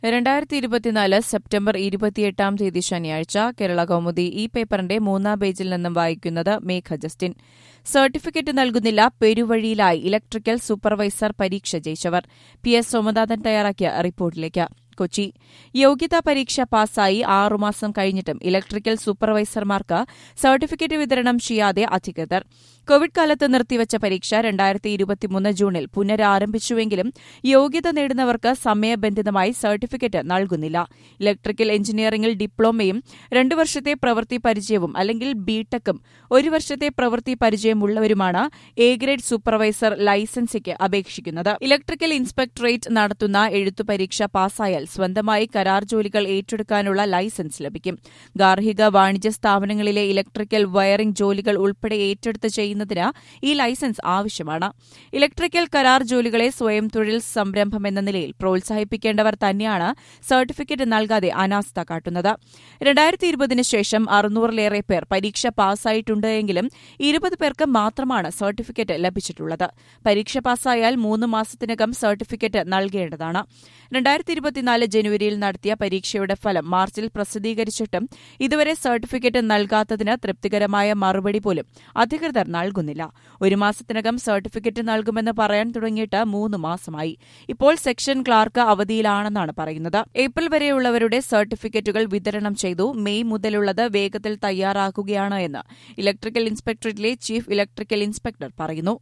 രണ്ടായിരത്തി ഇരുപത്തിനാല് സെപ്റ്റംബർ ഇരുപത്തിയെട്ടാം തീയതി ശനിയാഴ്ച കേരള കൗമുദി ഈ പേപ്പറിന്റെ മൂന്നാം പേജിൽ നിന്നും വായിക്കുന്നത് മേഘ ജസ്റ്റിൻ സർട്ടിഫിക്കറ്റ് നൽകുന്നില്ല പെരുവഴിയിലായി ഇലക്ട്രിക്കൽ സൂപ്പർവൈസർ പരീക്ഷ ജയിച്ചവർ പി എസ് സോമനാഥൻ തയ്യാറാക്കിയ റിപ്പോർട്ടിലേക്ക് കൊച്ചി യോഗ്യതാ പരീക്ഷ പാസ്സായി ആറുമാസം കഴിഞ്ഞിട്ടും ഇലക്ട്രിക്കൽ സൂപ്പർവൈസർമാർക്ക് സർട്ടിഫിക്കറ്റ് വിതരണം ചെയ്യാതെ അധികൃതർ കോവിഡ് കാലത്ത് നിർത്തിവച്ച പരീക്ഷ രണ്ടായിരത്തി ഇരുപത്തിമൂന്ന് ജൂണിൽ പുനരാരംഭിച്ചുവെങ്കിലും യോഗ്യത നേടുന്നവർക്ക് സമയബന്ധിതമായി സർട്ടിഫിക്കറ്റ് നൽകുന്നില്ല ഇലക്ട്രിക്കൽ എഞ്ചിനീയറിംഗിൽ ഡിപ്ലോമയും രണ്ടു വർഷത്തെ പ്രവൃത്തി പരിചയവും അല്ലെങ്കിൽ ബിടെക്കും ഒരു വർഷത്തെ പ്രവൃത്തി പരിചയമുള്ളവരുമാണ് എ ഗ്രേഡ് സൂപ്പർവൈസർ ലൈസൻസിക്ക് അപേക്ഷിക്കുന്നത് ഇലക്ട്രിക്കൽ ഇൻസ്പെക്ടറേറ്റ് നടത്തുന്ന എഴുത്തു പരീക്ഷ പാസ്സായാൽ സ്വന്തമായി കരാർ ജോലികൾ ഏറ്റെടുക്കാനുള്ള ലൈസൻസ് ലഭിക്കും ഗാർഹിക വാണിജ്യ സ്ഥാപനങ്ങളിലെ ഇലക്ട്രിക്കൽ വയറിംഗ് ജോലികൾ ഉൾപ്പെടെ ഏറ്റെടുത്ത് ചെയ്യുന്നതിന് ഈ ലൈസൻസ് ആവശ്യമാണ് ഇലക്ട്രിക്കൽ കരാർ ജോലികളെ സ്വയം തൊഴിൽ സംരംഭം എന്ന നിലയിൽ പ്രോത്സാഹിപ്പിക്കേണ്ടവർ തന്നെയാണ് സർട്ടിഫിക്കറ്റ് നൽകാതെ അനാസ്ഥ കാട്ടുന്നത് രണ്ടായിരത്തി ഇരുപതിന് ശേഷം അറുന്നൂറിലേറെ പേർ പരീക്ഷ പാസ്സായിട്ടുണ്ട് എങ്കിലും ഇരുപത് പേർക്ക് മാത്രമാണ് സർട്ടിഫിക്കറ്റ് ലഭിച്ചിട്ടുള്ളത് പരീക്ഷ പാസ്സായാൽ മൂന്ന് മാസത്തിനകം സർട്ടിഫിക്കറ്റ് നൽകേണ്ടതാണ് രണ്ടായിരത്തി ഇരുപത്തിനാല് ജനുവരിയിൽ നടത്തിയ പരീക്ഷയുടെ ഫലം മാർച്ചിൽ പ്രസിദ്ധീകരിച്ചിട്ടും ഇതുവരെ സർട്ടിഫിക്കറ്റ് നൽകാത്തതിന് തൃപ്തികരമായ മറുപടി പോലും അധികൃതർ നൽകുന്നില്ല ഒരു മാസത്തിനകം സർട്ടിഫിക്കറ്റ് നൽകുമെന്ന് പറയാൻ തുടങ്ങിയിട്ട് മൂന്ന് മാസമായി ഇപ്പോൾ സെക്ഷൻ ക്ലാർക്ക് അവധിയിലാണെന്നാണ് പറയുന്നത് ഏപ്രിൽ വരെയുള്ളവരുടെ സർട്ടിഫിക്കറ്റുകൾ വിതരണം ചെയ്തു മെയ് മുതലുള്ളത് വേഗത്തിൽ തയ്യാറാക്കുകയാണ് എന്ന് ഇലക്ട്രിക്കൽ ഇൻസ്പെക്ടറേറ്റിലെ ചീഫ് ഇലക്ട്രിക്കൽ ഇൻസ്പെക്ടർ പറയുന്നു